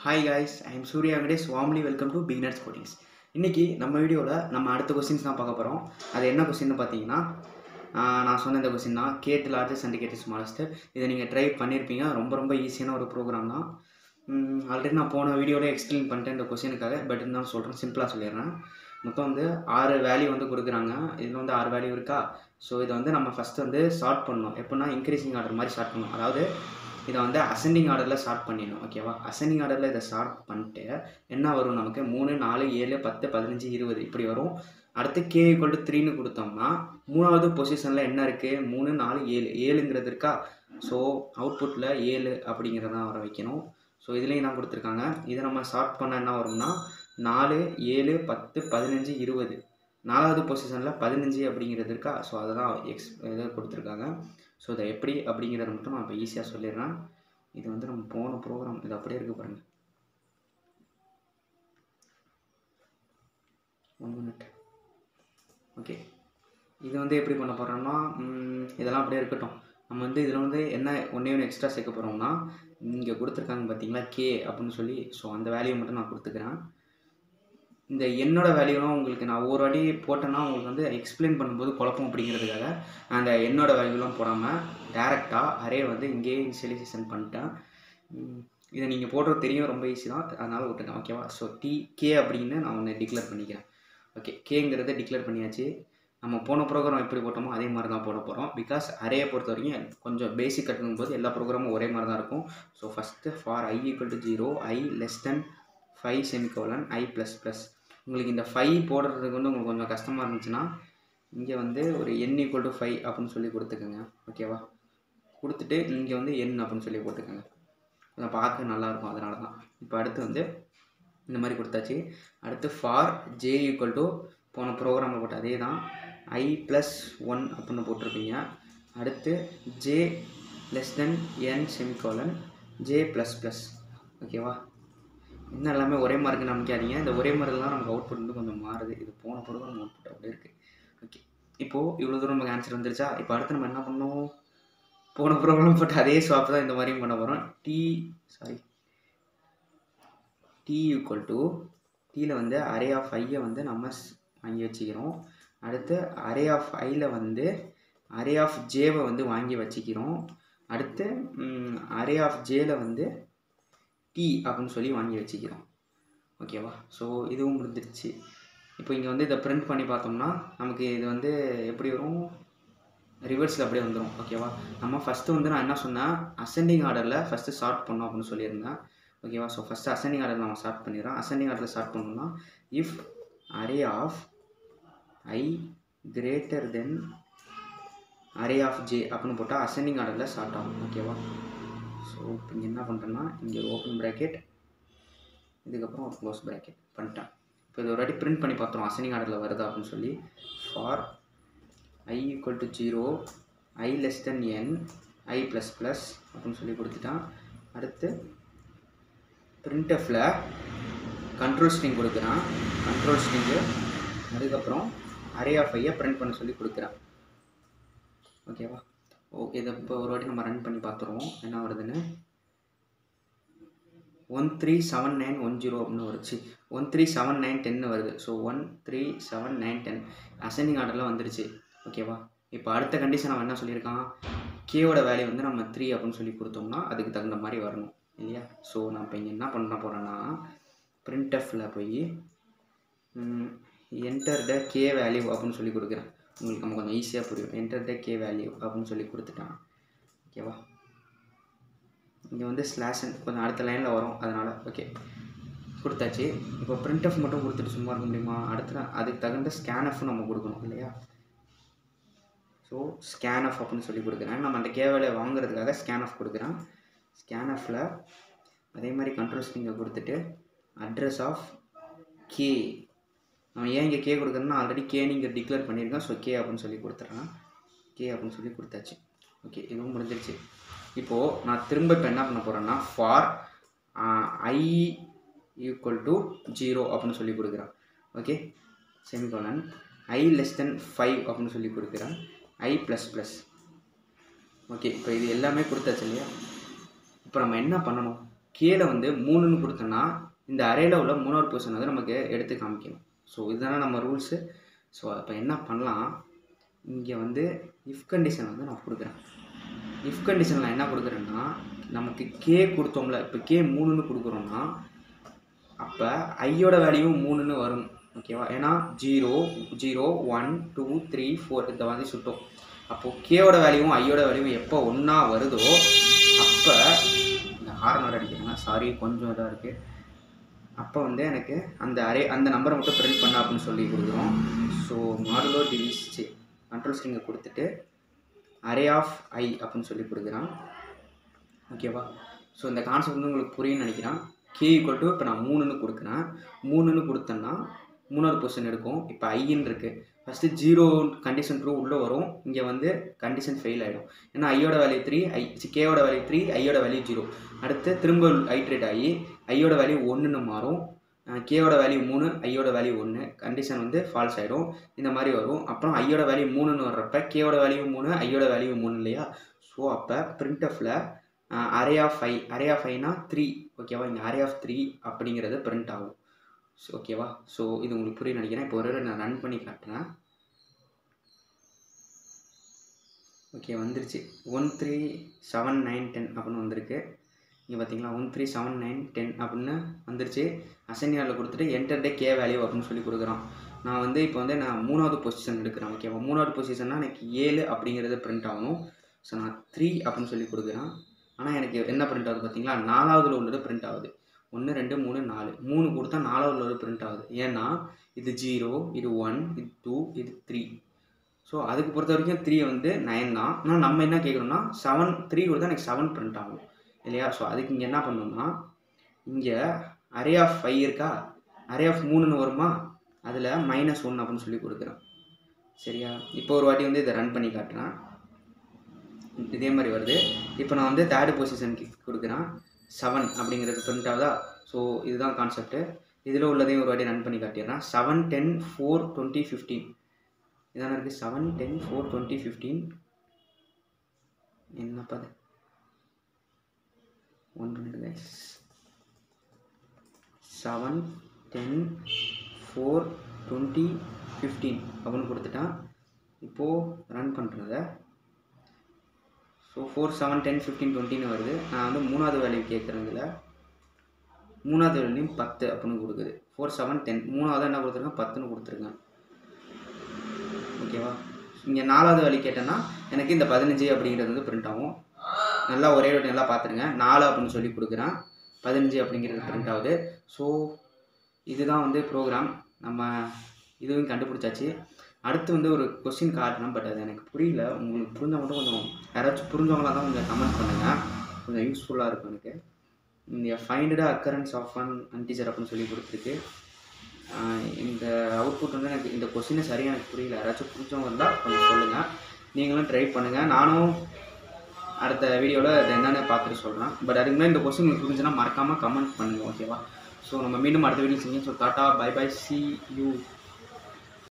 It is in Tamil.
hi guys I am Surya Venkatesh warmly welcome to beginners codings இன்றைக்கி நம்ம வீடியோவில் நம்ம அடுத்த கொஸ்டின்ஸ் தான் பார்க்க போகிறோம் அது என்ன கொஸ்டின்னு பார்த்தீங்கன்னா ஆஹ் நான் சொன்ன இந்த கொஸ்டின் தான் get largest and get smallest இதை நீங்கள் ட்ரை பண்ணியிருப்பீங்க ரொம்ப ரொம்ப ஈஸியான ஒரு ப்ரோக்ராம் தான் ஆல்ரெடி நான் போன வீடியோவில் எக்ஸ்பிளைன் பண்ணிட்டேன் இந்த கொஸ்டினுக்காக பட் இருந்தாலும் சொல்கிறேன் சிம்பிளாக சொல்லிடுறேன் மொத்தம் வந்து ஆறு வேல்யூ வந்து கொடுக்குறாங்க இதில் வந்து ஆறு வேல்யூ இருக்கா ஸோ இதை வந்து நம்ம ஃபஸ்ட்டு வந்து ஷார்ட் பண்ணணும் எப்படின்னா இன்க்ரீசிங் ஆர்டர் மாதிரி ஷார்ட் பண்ணணும் அதாவது இதை வந்து அசெண்டிங் ஆர்டரில் ஸ்டார்ட் பண்ணிடணும் ஓகேவா அசெண்டிங் ஆர்டரில் இதை ஸ்டார்ட் பண்ணிட்டு என்ன வரும் நமக்கு மூணு நாலு ஏழு பத்து பதினஞ்சு இருபது இப்படி வரும் அடுத்து கே ஈக்குவல் டு த்ரீன்னு கொடுத்தோம்னா மூணாவது பொசிஷனில் என்ன இருக்குது மூணு நாலு ஏழு ஏழுங்கிறது இருக்கா ஸோ அவுட்புட்டில் ஏழு அப்படிங்கிறத வர வைக்கணும் ஸோ இதுலேயும் தான் கொடுத்துருக்காங்க இதை நம்ம ஷார்ட் பண்ண என்ன வரும்னா நாலு ஏழு பத்து பதினஞ்சு இருபது நாலாவது பொசிஷனில் பதினஞ்சு அப்படிங்கிறது இருக்கா ஸோ அதை தான் எக்ஸ் இதை கொடுத்துருக்காங்க ஸோ இதை எப்படி அப்படிங்கிறத மட்டும் நான் இப்போ ஈஸியாக சொல்லிடுறேன் இது வந்து நம்ம போன ப்ரோக்ராம் இது அப்படியே இருக்கு பாருங்க ஒன் மினிட் ஓகே இது வந்து எப்படி பண்ண போகிறோம்னா இதெல்லாம் அப்படியே இருக்கட்டும் நம்ம வந்து இதில் வந்து என்ன ஒன்றே ஒன்று எக்ஸ்ட்ரா சேர்க்க போகிறோம்னா இங்கே கொடுத்துருக்காங்க பார்த்தீங்களா கே அப்படின்னு சொல்லி ஸோ அந்த வேல்யூ மட்டும் நான் கொடுத்துக்கிறேன் இந்த என்னோட வேல்யூலாம் உங்களுக்கு நான் ஒரு வாட்டி போட்டேன்னா உங்களுக்கு வந்து எக்ஸ்பிளைன் பண்ணும்போது குழப்பம் அப்படிங்கிறதுக்காக அந்த என்னோட வேல்யூலாம் போடாமல் டேரெக்டாக அரே வந்து இங்கேயே இனிஷியலைசேஷன் பண்ணிட்டேன் உம், இதை நீங்கள் போடுறது தெரியும் ரொம்ப ஈஸி தான் அதனால் விட்டுருங்க ஓகேவா ஸோ டி கே அப்படின்னு நான் ஒன்று டிக்ளேர் பண்ணிக்கிறேன் ஓகே கேங்கிறத டிக்ளேர் பண்ணியாச்சு நம்ம போன ப்ரோக்ராம் எப்படி போட்டோமோ அதே மாதிரி தான் போட போகிறோம் பிகாஸ் அரேயை பொறுத்த வரைக்கும் கொஞ்சம் பேசிக் கட்டணும் போது எல்லா ப்ரோக்ராமும் ஒரே மாதிரி தான் இருக்கும் so first for i equal to zero i less than five semicolon i plus plus உங்களுக்கு இந்த ஃபைவ் போடுறதுக்கு வந்து உங்களுக்கு கொஞ்சம் கஷ்டமாக இருந்துச்சுன்னா இங்கே வந்து ஒரு என் ஈக்குவல் டு ஃபைவ் அப்படின்னு சொல்லி கொடுத்துக்கோங்க ஓகேவா கொடுத்துட்டு இங்கே வந்து என் அப்படின்னு சொல்லி போட்டுக்கோங்க கொஞ்சம் பார்க்க நல்லாயிருக்கும் அதனால தான் இப்போ அடுத்து வந்து இந்த மாதிரி கொடுத்தாச்சு அடுத்து ஃபார் ஜே ஈக்குவல் டு போன ப்ரோக்ராமில் போட்ட அதே தான் ஐ ப்ளஸ் ஒன் அப்படின்னு போட்டிருப்பீங்க அடுத்து j less than n semicolon j plus plus ஓகேவா இன்னும் எல்லாமே ஒரே மார்க்கு நம்பிக்காதீங்க இந்த ஒரே மாதிரிலாம் நமக்கு அவுட்புட் வந்து கொஞ்சம் மாறுது இது போன ப்ரோக்ராம் அவுட்புட் அப்படியே இருக்குது ஓகே இப்போது இவ்வளோ தூரம் நமக்கு ஆன்சர் வந்துருச்சா இப்போ அடுத்து நம்ம என்ன பண்ணோம் போன ப்ரோக்ராம் போட்டு அதே ஸ்வாப் தான் இந்த மாதிரியும் பண்ண போகிறோம் t sorry t equal to டியில் வந்து அரே ஆஃப் ஐயை வந்து நம்ம ஸ்- வாங்கி வச்சுக்கிறோம் அடுத்து அரே ஆஃப் ஐயில் வந்து அரே ஆஃப் ஜேவை வந்து வாங்கி வச்சுக்கிறோம் அடுத்து அரே ஆஃப் ஜேல வந்து டி அப்படின்னு சொல்லி வாங்கி வச்சுக்கிறோம் ஓகேவா ஸோ இதுவும் முடிஞ்சிருச்சு இப்போ இங்கே வந்து இதை பிரிண்ட் பண்ணி பார்த்தோம்னா நமக்கு இது வந்து எப்படி வரும் ரிவர்ஸில் அப்படியே வந்துடும் ஓகேவா நம்ம ஃபஸ்ட்டு வந்து நான் என்ன சொன்னேன் அசெண்டிங் ஆர்டரில் ஃபஸ்ட்டு ஸ்டார்ட் பண்ணோம் அப்படின்னு சொல்லியிருந்தேன் ஓகேவா ஸோ ஃபஸ்ட்டு அசெண்டிங் ஆர்டர் நம்ம ஸ்டார்ட் பண்ணிடுறோம் அசெண்டிங் ஆர்டரில் ஸ்டார்ட் பண்ணோம்னா if array of i greater than array of j அப்படின்னு போட்டால் அசெண்டிங் ஆர்டரில் ஸ்டார்ட் ஆகும் ஓகேவா ஸோ இப்போ இங்கே என்ன பண்ணுறேன்னா இங்கே ஒரு ஓப்பன் ப்ராக்கெட் இதுக்கப்புறம் ஒரு க்ளோஸ் ப்ராக்கெட் பண்ணிட்டேன் இப்போ இது ஒரு வாட்டி பிரிண்ட் பண்ணி பார்த்துருவோம் அசெண்டிங் ஆர்டரில் வருதா அப்படின்னு சொல்லி for i equal to zero i less than n i plus plus அப்படின்னு சொல்லி கொடுத்துட்டான் அடுத்து பிரிண்டஃபில் கண்ட்ரோல் ஸ்ட்ரிங் கொடுக்குறான் கண்ட்ரோல் ஸ்ட்ரிங்கு அதுக்கப்புறம் அரே ஆஃப் ஐயை பிரிண்ட் பண்ண சொல்லி கொடுக்குறான் ஓகேவா ஓகே இதை இப்போ ஒரு வாட்டி நம்ம ரன் பண்ணி பார்த்துருவோம் என்ன வருதுன்னு one three seven nine one zero அப்படின்னு வருச்சு ஒன் த்ரீ செவன் நைன் டென்னு வருது so one three seven nine ten ascending ஆர்டரில் வந்துருச்சு ஓகேவா இப்போ அடுத்த கண்டிஷன் அவன் என்ன சொல்லியிருக்கான் கேவோட வேல்யூ வந்து நம்ம த்ரீ அப்படின்னு சொல்லி கொடுத்தோம்னா அதுக்கு தகுந்த மாதிரி வரணும் இல்லையா ஸோ நான் இப்போ இங்கே என்ன பண்ண போகிறேன்னா பிரிண்டஃபில் போய் என்டர் த கே வேல்யூ அப்படின்னு சொல்லி கொடுக்குறேன் உங்களுக்கு நம்ம கொஞ்சம் ஈஸியாக புரியும் என்டர் த கே வேல்யூ அப்படின்னு சொல்லி கொடுத்துட்டான் ஓகேவா இங்கே வந்து ஸ்லாஷ் கொஞ்சம் அடுத்த லைனில் வரும் அதனால் ஓகே கொடுத்தாச்சு இப்போ பிரிண்ட் மட்டும் கொடுத்துட்டு சும்மா இருக்க முடியுமா அடுத்த அதுக்கு தகுந்த ஸ்கேன் நம்ம கொடுக்கணும் இல்லையா ஸோ ஸ்கேன் ஆஃப் அப்படின்னு சொல்லி கொடுக்குறேன் நம்ம அந்த கேவலை வாங்குறதுக்காக ஸ்கேன் ஆஃப் கொடுக்குறேன் ஸ்கேன் ஆஃபில் அதே மாதிரி கண்ட்ரோல் ஸ்ட்ரிங்கை கொடுத்துட்டு அட்ரஸ் ஆஃப் கே நம்ம ஏன் இங்கே கே கொடுக்குறேன்னா ஆல்ரெடி கே நீங்கள் டிக்ளேர் பண்ணியிருக்கேன் ஸோ கே அப்படின்னு சொல்லி கொடுத்துட்றேன் கே அப்படின்னு சொல்லி கொடுத்தாச்சு ஓகே இதுவும் முடிஞ்சிருச்சு இப்போது நான் திரும்ப இப்போ என்ன பண்ண போகிறேன்னா for i equal to zero அப்படின்னு சொல்லி கொடுக்குறேன் okay semicolon i less than five அப்படின்னு சொல்லி கொடுக்குறேன் ஐ ப்ளஸ் ப்ளஸ் ஓகே இப்போ இது எல்லாமே கொடுத்தாச்சு இல்லையா இப்போ நம்ம என்ன பண்ணணும் கேல வந்து மூணுன்னு கொடுத்தோன்னா இந்த அரேல உள்ள மூணாவது பொசிஷன் வந்து நமக்கு எடுத்து காமிக்கணும் ஸோ இதுதானே நம்ம ரூல்ஸு ஸோ அப்போ என்ன பண்ணலாம் இங்கே வந்து இஃப் கண்டிஷன் வந்து நான் கொடுக்குறேன் இஃப் கண்டிஷன் நான் என்ன கொடுக்குறேன்னா நமக்கு கே கொடுத்தோம்ல இப்போ கே மூணுன்னு கொடுக்குறோம்னா அப்போ ஐயோட வேல்யூ மூணுன்னு வரும் ஓகேவா ஏன்னா zero zero one two three four இந்த மாதிரி சுட்டும் அப்போது கேவோட வேல்யூவும் ஐயோட வேல்யூவும் எப்போ ஒன்றா வருதோ அப்போ இந்த ஹார்னர் அடிக்கிறேன்னா சாரி கொஞ்சம் இதாக இருக்குது அப்போ வந்து எனக்கு அந்த அரே அந்த நம்பரை மட்டும் பிரிண்ட் பண்ண அப்படின்னு சொல்லி கொடுக்குறோம் ஸோ மாடுலோ டிவிஸ் கண்ட்ரோல் ஸ்ட்ரிங்கை கொடுத்துட்டு அரே ஆஃப் ஐ அப்படின்னு சொல்லி கொடுக்குறான் ஓகேவா ஸோ இந்த கான்செப்ட் வந்து உங்களுக்கு புரியும்னு நினைக்கிறேன் கே ஈக்குவல் டு இப்போ நான் மூணுன்னு கொடுக்குறேன் மூணுன்னு கொடுத்தேன்னா மூணாவது பொசிஷன் எடுக்கும் இப்போ ஐன்னு இருக்குது ஃபஸ்ட்டு ஜீரோ கண்டிஷன் ட்ரூ உள்ளே வரும் இங்கே வந்து கண்டிஷன் ஃபெயில் ஆகிடும் ஏன்னா ஐயோட வேல்யூ த்ரீ ஐ கேவோட வேல்யூ த்ரீ ஐயோட வேல்யூ ஜீரோ அடுத்து திரும்ப ஐட்ரேட் ஆகி ஐயோட வேல்யூ ஒன்றுன்னு மாறும் கேவோட வேல்யூ மூணு ஐயோட வேல்யூ ஒன்று கண்டிஷன் வந்து ஃபால்ஸ் ஆகிடும் இந்த மாதிரி வரும் அப்புறம் ஐயோட வேல்யூ மூணுன்னு வர்றப்ப கேவோட வேல்யூ மூணு ஐயோட வேல்யூ மூணு இல்லையா ஸோ அப்போ பிரிண்ட்எஃபில் array of i array of ஐனா த்ரீ ஓகேவா இங்கே அரே ஆஃப் த்ரீ அப்படிங்கிறது பிரிண்ட் ஆகும் ஸோ ஓகேவா ஸோ இது உங்களுக்கு புரிய நினைக்கிறேன் இப்போ ஒரு நான் ரன் பண்ணி காட்டுறேன் ஓகே வந்துருச்சு one three seven nine ten அப்படின்னு வந்திருக்கு இங்கே பார்த்தீங்களா one three seven nine ten அப்படின்னு வந்துருச்சு அசன்யாவில் கொடுத்துட்டு என்டர் டே கே வேல்யூ அப்படின்னு சொல்லி கொடுக்குறான் நான் வந்து இப்போ வந்து நான் மூணாவது பொசிஷன் எடுக்கிறேன் ஓகேவா மூணாவது பொசிஷன்னா எனக்கு ஏழு அப்படிங்கிறது பிரிண்ட் ஆகணும் ஸோ நான் த்ரீ அப்படின்னு சொல்லி கொடுக்குறேன் ஆனால் எனக்கு என்ன பிரிண்ட் ஆகுது பார்த்தீங்களா நாலாவதுல உள்ளது பிரிண்ட் ஆகுது ஒன்று ரெண்டு மூணு நாலு மூணு கொடுத்தா நாலாவதுல உள்ளது பிரிண்ட் ஆகுது ஏன்னா இது ஜீரோ இது ஒன் இது டூ இது த்ரீ ஸோ அதுக்கு பொறுத்த வரைக்கும் த்ரீ வந்து நைன் தான் ஆனால் நம்ம என்ன கேட்குறோம்னா செவன் த்ரீ கொடுத்தா எனக்கு செவன் பிரிண்ட் ஆகும் இல்லையா ஸோ அதுக்கு இங்கே என்ன பண்ணணும்னா இங்கே அரே ஆஃப் ஃபைவ் இருக்கா அரே ஆஃப் மூணுன்னு வருமா அதில் மைனஸ் ஒன் அப்படின்னு சொல்லி கொடுக்குறேன் சரியா இப்போ ஒரு வாட்டி வந்து இதை ரன் பண்ணி காட்டுறேன் இதே மாதிரி வருது இப்போ நான் வந்து தேர்டு பொசிஷனுக்கு கொடுக்குறேன் செவன் அப்படிங்கிறது பிரிண்ட் ஆகுதா ஸோ இதுதான் கான்செப்ட்டு இதில் உள்ளதையும் ஒரு வாட்டி ரன் பண்ணி காட்டிடுறேன் seven ten four twenty fifteen இதான இருக்குது seven ten four twenty fifteen என்னப்பா அது one minute guys seven ten four twenty fifteen அப்படின்னு கொடுத்துட்டான் இப்போது ரன் பண்ணுறத so four seven ten fifteen டுவெண்ட்டின்னு வருது நான் வந்து மூணாவது வேல்யூ கேட்குறதுல மூணாவது வேல்யூம் பத்து அப்படின்னு கொடுக்குது ஃபோர் செவன் டென் மூணாவது என்ன கொடுத்துருக்கேன் பத்துன்னு கொடுத்துருக்கேன் ஓகேவா இங்கே நாலாவது வேல்யூ கேட்டேன்னா எனக்கு இந்த பதினஞ்சு அப்படிங்கிறது வந்து பிரிண்ட் ஆகும் நல்லா ஒரே வாட்டி நல்லா பார்த்துருங்க நாலு அப்படின்னு சொல்லி கொடுக்குறேன் பதினஞ்சு அப்படிங்கிறது பிரிண்ட் ஆகுது ஸோ இதுதான் வந்து ப்ரோக்ராம் நம்ம இதுவும் கண்டுபிடிச்சாச்சு அடுத்து வந்து ஒரு கொஸ்டின் காட்டணும் பட் அது எனக்கு புரியல உங்களுக்கு புரிஞ்சால் மட்டும் கொஞ்சம் யாராச்சும் புரிஞ்சவங்களா தான் கொஞ்சம் கமெண்ட் பண்ணுங்கள் கொஞ்சம் யூஸ்ஃபுல்லாக இருக்கும் எனக்கு இந்த finded occurrence of an integer அப்படின்னு சொல்லி கொடுத்துருக்கு ஆஹ் இந்த அவுட்புட் வந்து எனக்கு இந்த கொஸ்டினே சரியாக எனக்கு புரியல யாராச்சும் புரிஞ்சவங்க இருந்தால் கொஞ்சம் சொல்லுங்கள் நீங்களும் ட்ரை பண்ணுங்கள் நானும் அடுத்த வீடியோவில் அது என்னென்னு பார்த்துட்டு சொல்கிறேன் பட் அதுக்கு முன்னாடி இந்த கொஸ்டின் உங்களுக்கு புரிஞ்சுன்னா மறக்காமல் கமெண்ட் பண்ணுங்கள் ஓகேவா ஸோ நம்ம மீண்டும் அடுத்த வீடியோ செஞ்சு ஸோ டாட்டா பை பை சி யூ